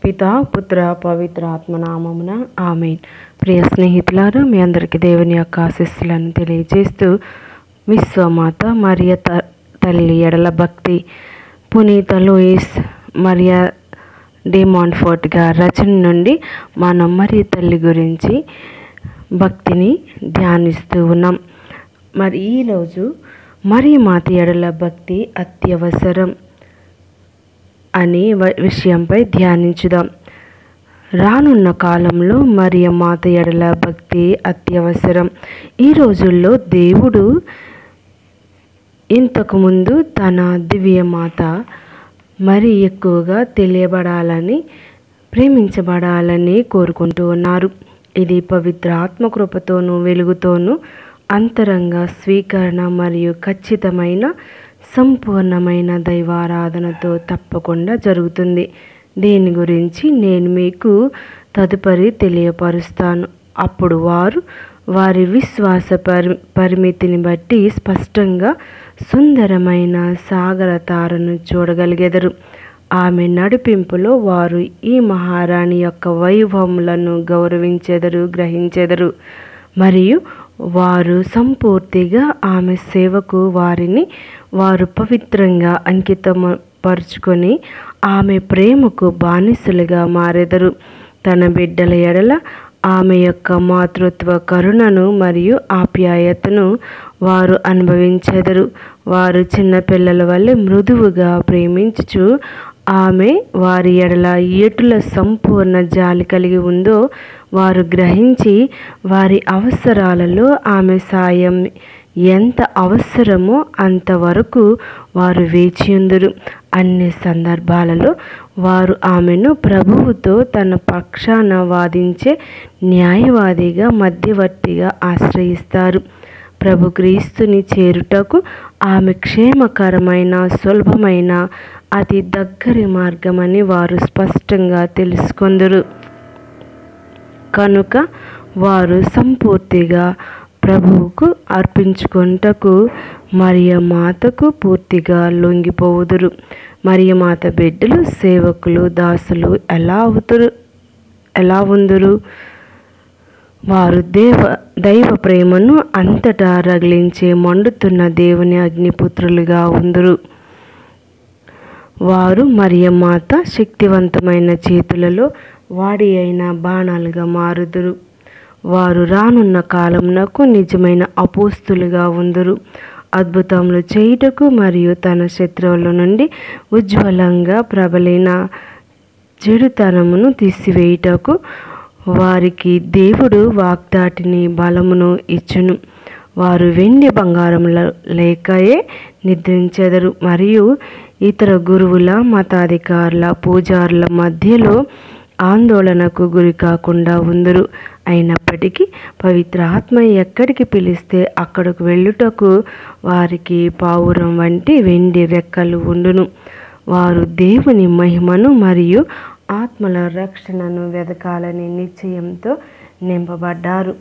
పిత పుత్ర పవిత్ర ఆత్మనామమున ఆమెన్ ప్రియ స్నేహితులారా మీ అందరికీ దేవుని యొక్క ఆశీస్సులను తెలియజేస్తూ విశ్వమాత మరియ త- తల్లి ఎడల భక్తి పునీత లూయిస్ మరియా డిమాండ్ఫోర్ట్ గారి రచన నుండి మనం మరియ తల్లి గురించి భక్తిని ధ్యానిస్తూ ఉన్నాం మరి ఈరోజు మరి మాత ఎడల భక్తి అత్యవసరం అనే వ- విషయంపై ధ్యానించుదాం రానున్న కాలంలో మరియ మాత ఎడల భక్తి అత్యవసరం ఈ రోజుల్లో దేవుడు ఇంతకుముందు తన దివ్య మాత మరి ఎక్కువగా తెలియబడాలని ప్రేమించబడాలని కోరుకుంటూ ఉన్నారు ఇది పవిత్ర ఆత్మకృపతోనూ వెలుగుతోనూ అంతరంగ స్వీకరణ మరియు ఖచ్చితమైన సంపూర్ణమైన దైవారాధనతో తప్పకుండా జరుగుతుంది దీని గురించి నేను మీకు తదుపరి తెలియపరుస్తాను అప్పుడు వారు వారి విశ్వాస పరి పరిమితిని బట్టి స్పష్టంగా సుందరమైన సాగర తారను చూడగలిగెదరు ఆమె నడిపింపులో వారు ఈ మహారాణి యొక్క వైభవములను గౌరవించెదరు గ్రహించెదరు మరియు వారు సంపూర్తిగా ఆమె సేవకు వారిని వారు పవిత్రంగా అంకితం పరుచుకొని ఆమె ప్రేమకు బానిసలుగా మారెదరు తన బిడ్డల ఎడల ఆమె యొక్క మాతృత్వ కరుణను మరియు ఆప్యాయతను వారు అనుభవించెదరు వారు చిన్నపిల్లల వల్లే మృదువుగా ప్రేమించుచు ఆమె వారి ఎడల ఏటుల సంపూర్ణ జాలి కలిగి ఉందో వారు గ్రహించి వారి అవసరాలలో ఆమె సాయం ఎంత అవసరమో అంతవరకు వారు వేచియుందురు అన్ని సందర్భాలలో వారు ఆమెను ప్రభువుతో తన పక్షాన వాదించే న్యాయవాదిగా మధ్యవర్తిగా ఆశ్రయిస్తారు ప్రభు క్రీస్తుని చేరుటకు ఆమె క్షేమకరమైన సులభమైన అతి దగ్గరి మార్గమని వారు స్పష్టంగా తెలుసుకొందరు కనుక వారు సంపూర్తిగా ప్రభువుకు అర్పించుకొనుటకు మరియ మాతకు పూర్తిగా లొంగిపోవుదురు మరియ మాత బిడ్డలు సేవకులు దాసులు ఎలా అవుతురు ఎలా ఉందురు వారు దేవ దైవ ప్రేమను అంతటా రగిలించే మండుతున్న దేవుని అగ్నిపుత్రులుగా ఉందురు వారు మరియ మాత శక్తివంతమైన చేతులలో వాడి అయిన బాణాలుగా మారుదురు వారు రానున్న కాలమునకు నిజమైన అపోస్తులుగా ఉందురు అద్భుతములు చేయుటకు మరియు తన శత్రువుల నుండి ఉజ్వలంగా ప్రబలిన చెడుతనమును తీసివేయుటకు వారికి దేవుడు వాగ్దాటిని బలమును ఇచ్చును వారు వెండి బంగారముల లేకయే నిద్రించెదరు మరియు ఇతర గురువుల మతాధికారుల పూజారుల మధ్యలో ఆందోళనకు గురి కాకుండా ఉందరు అయినప్పటికీ పవిత్ర ఆత్మ ఎక్కడికి పిలిస్తే అక్కడకు వెళ్ళుటకు వారికి పావురం వంటి వెండి రెక్కలు ఉండును వారు దేవుని మహిమను మరియు ఆత్మల రక్షణను వెదకాలని నిశ్చయంతో నింపబడ్డారు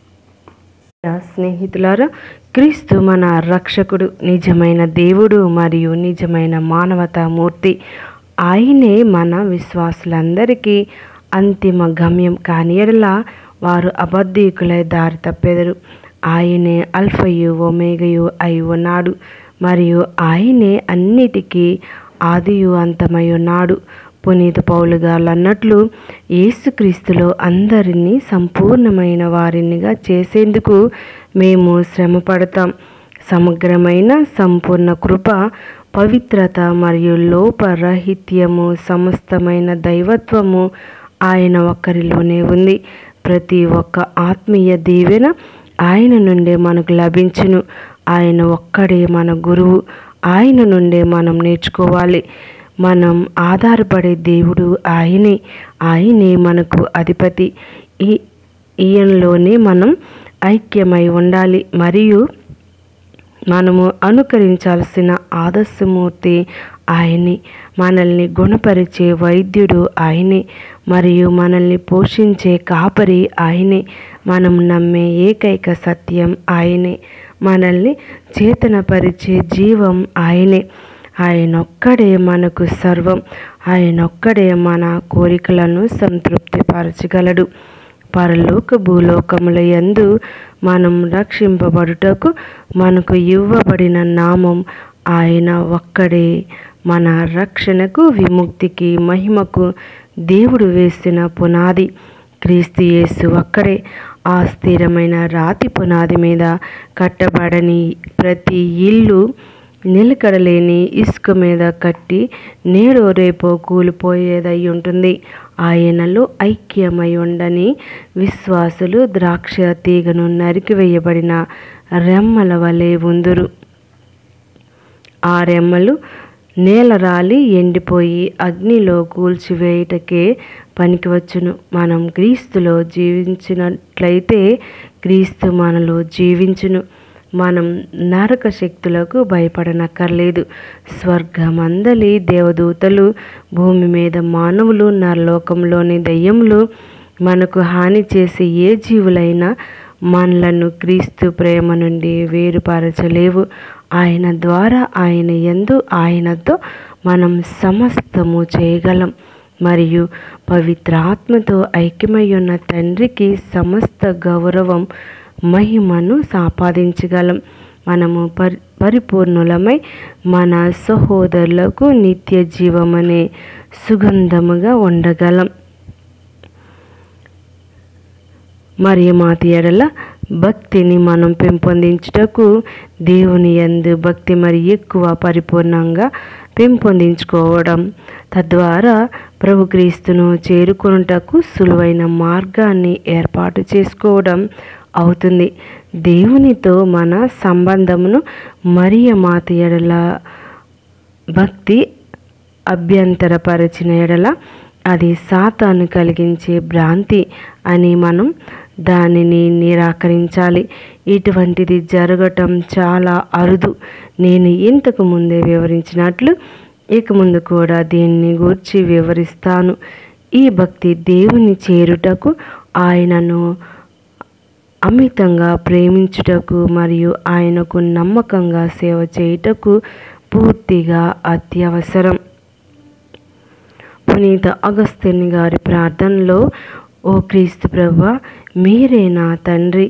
నా స్నేహితులారా క్రీస్తు మన రక్షకుడు నిజమైన దేవుడు మరియు నిజమైన మానవతామూర్తి ఆయనే మన విశ్వాసులందరికీ అంతిమ గమ్యం కాని ఎడల వారు అబద్ధీకులై దారి తప్పెదరు ఆయనే అల్ఫయు ఒమేగయు అయి ఉన్నాడు మరియు ఆయనే అన్నిటికీ ఆదియు అంతమై ఉన్నాడు పునీత పౌలు గారు అన్నట్లు యేసుక్రీస్తులో అందరినీ సంపూర్ణమైన వారినిగా చేసేందుకు మేము శ్రమ పడతాం సమగ్రమైన సంపూర్ణ కృప పవిత్రత మరియు లోపరహిత్యము సమస్తమైన దైవత్వము ఆయన ఒక్కరిలోనే ఉంది ప్రతి ఒక్క ఆత్మీయ దీవెన ఆయన నుండే మనకు లభించును ఆయన ఒక్కడే మన గురువు ఆయన నుండే మనం నేర్చుకోవాలి మనం ఆధారపడే దేవుడు ఆయనే ఆయనే మనకు అధిపతి ఈ ఈయనలోనే మనం ఐక్యమై ఉండాలి మరియు మనము అనుకరించాల్సిన ఆదర్శమూర్తి ఆయనే మనల్ని గుణపరిచే వైద్యుడు ఆయనే మరియు మనల్ని పోషించే కాపరి ఆయనే మనం నమ్మే ఏకైక సత్యం ఆయనే మనల్ని చేతనపరిచే జీవం ఆయనే ఆయనొక్కడే మనకు సర్వం ఆయన ఒక్కడే మన కోరికలను సంతృప్తిపరచగలడు పరలోక భూలోకముల యందు మనం రక్షింపబడుటకు మనకు ఇవ్వబడిన నామం ఆయన ఒక్కడే మన రక్షణకు విముక్తికి మహిమకు దేవుడు వేసిన పునాది క్రీస్తు యేసు ఒక్కడే ఆ స్థిరమైన రాతి పునాది మీద కట్టబడని ప్రతి ఇల్లు నిలకడలేని ఇసుక మీద కట్టి నేడో రేపో కూలిపోయేదై ఉంటుంది ఆయనలో ఐక్యమై ఉండని విశ్వాసులు ద్రాక్ష తీగను నరికివేయబడిన రెమ్మల వలె ఉందురు ఆ రెమ్మలు నేల రాలి ఎండిపోయి అగ్నిలో కూల్చివేయుటకే పనికివచ్చును మనం క్రీస్తులో జీవించినట్లయితే క్రీస్తు మనలో జీవించును మనం నరక శక్తులకు భయపడనక్కర్లేదు స్వర్గమందలి దేవదూతలు భూమి మీద మానవులు నరలోకంలోని దయ్యములు మనకు హాని చేసే ఏ జీవులైనా మనలను క్రీస్తు ప్రేమ నుండి వేరుపరచలేవు ఆయన ద్వారా ఆయన ఎందు ఆయనతో మనం సమస్తము చేయగలం మరియు పవిత్రాత్మతో ఐక్యమై ఉన్న తండ్రికి సమస్త గౌరవం మహిమను సంపాదించగలం మనము పరి పరిపూర్ణులమై మన సహోదరులకు నిత్య జీవమనే సుగంధముగా ఉండగలం మరియు మాతి ఎడల భక్తిని మనం పెంపొందించుటకు దేవుని యందు భక్తి మరి ఎక్కువ పరిపూర్ణంగా పెంపొందించుకోవడం తద్వారా ప్రభు క్రీస్తును చేరుకొనుటకు సులువైన మార్గాన్ని ఏర్పాటు చేసుకోవడం అవుతుంది దేవునితో మన సంబంధమును మరియ మాత ఎడల భక్తి అభ్యంతరపరిచిన ఎడల అది సాతాను కలిగించే భ్రాంతి అని మనం దానిని నిరాకరించాలి ఇటువంటిది జరగటం చాలా అరుదు నేను ఇంతకు ముందే వివరించినట్లు ఇక ముందు కూడా దీన్ని గూర్చి వివరిస్తాను ఈ భక్తి దేవుని చేరుటకు ఆయనను అమితంగా ప్రేమించుటకు మరియు ఆయనకు నమ్మకంగా సేవ చేయుటకు పూర్తిగా అత్యవసరం పునీత అగస్తిని గారి ప్రార్థనలో ఓ క్రీస్తు ప్రభు మీరే నా తండ్రి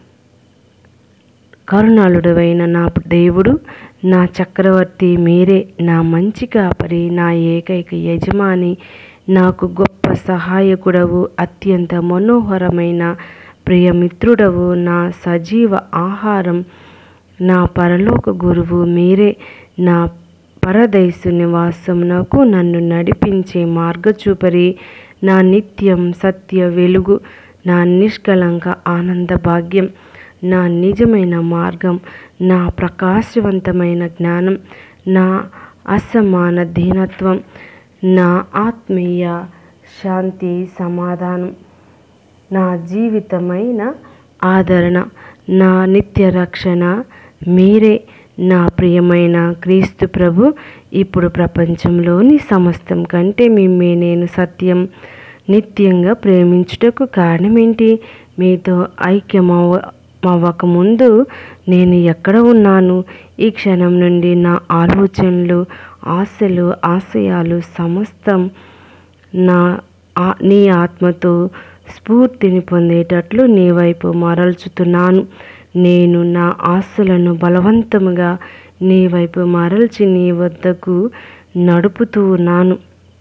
కరుణాళుడవైన నా దేవుడు నా చక్రవర్తి మీరే నా మంచి కాపరి నా ఏకైక యజమాని నాకు గొప్ప సహాయకుడవు అత్యంత మనోహరమైన ప్రియమిత్రుడవు నా సజీవ ఆహారం నా పరలోక గురువు మీరే నా పరదైసు నివాసమునకు నన్ను నడిపించే మార్గచూపరి నా నిత్యం సత్య వెలుగు నా నిష్కలంక ఆనంద భాగ్యం నా నిజమైన మార్గం నా ప్రకాశవంతమైన జ్ఞానం నా అసమాన దీనత్వం నా ఆత్మీయ శాంతి సమాధానం నా జీవితమైన ఆదరణ నా నిత్య రక్షణ మీరే నా ప్రియమైన క్రీస్తు ప్రభు ఇప్పుడు ప్రపంచంలోని సమస్తం కంటే మిమ్మే నేను సత్యం నిత్యంగా ప్రేమించుటకు కారణమేంటి మీతో ఐక్యమవ అవ్వకముందు నేను ఎక్కడ ఉన్నాను ఈ క్షణం నుండి నా ఆలోచనలు ఆశలు ఆశయాలు సమస్తం నా ఆ- నీ ఆత్మతో స్ఫూర్తిని పొందేటట్లు నీ వైపు మరల్చుతున్నాను నేను నా ఆశలను బలవంతముగా నీ వైపు మరల్చి నీ వద్దకు నడుపుతూ ఉన్నాను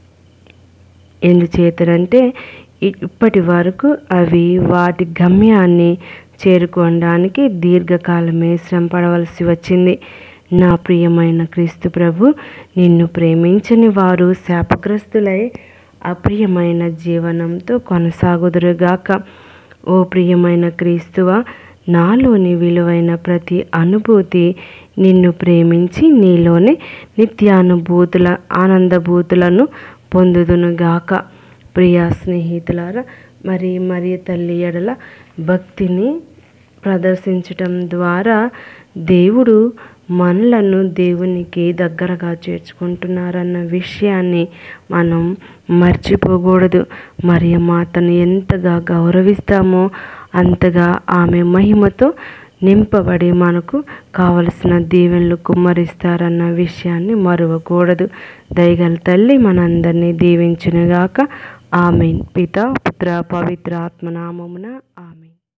ఎందుచేతనంటే ఇ- ఇప్పటి వరకు అవి వాటి గమ్యాన్ని చేరుకోవడానికి దీర్ఘకాలమే శ్రమ పడవలసి వచ్చింది నా ప్రియమైన క్రీస్తు ప్రభు నిన్ను ప్రేమించని వారు శాపగ్రస్తులై అప్రియమైన జీవనంతో కొనసాగుదురుగాక ఓ ప్రియమైన క్రీస్తువా నాలోని విలువైన ప్రతి అనుభూతి నిన్ను ప్రేమించి నీలోనే నిత్యానుభూతుల ఆనందభూతులను పొందుదునుగాక ప్రియ స్నేహితులారా మరి మరి తల్లి ఎడల భక్తిని ప్రదర్శించటం ద్వారా దేవుడు మనలను దేవునికి దగ్గరగా చేర్చుకుంటున్నారన్న విషయాన్ని మనం మర్చిపోకూడదు మరియ మాతను ఎంతగా గౌరవిస్తామో అంతగా ఆమె మహిమతో నింపబడి మనకు కావలసిన దీవెనలు కుమ్మరిస్తారన్న విషయాన్ని మరువకూడదు దయగల తల్లి మనందరినీ దీవించునుగాక ఆమెన్ పిత పుత్ర పవిత్ర ఆత్మనామమున ఆమె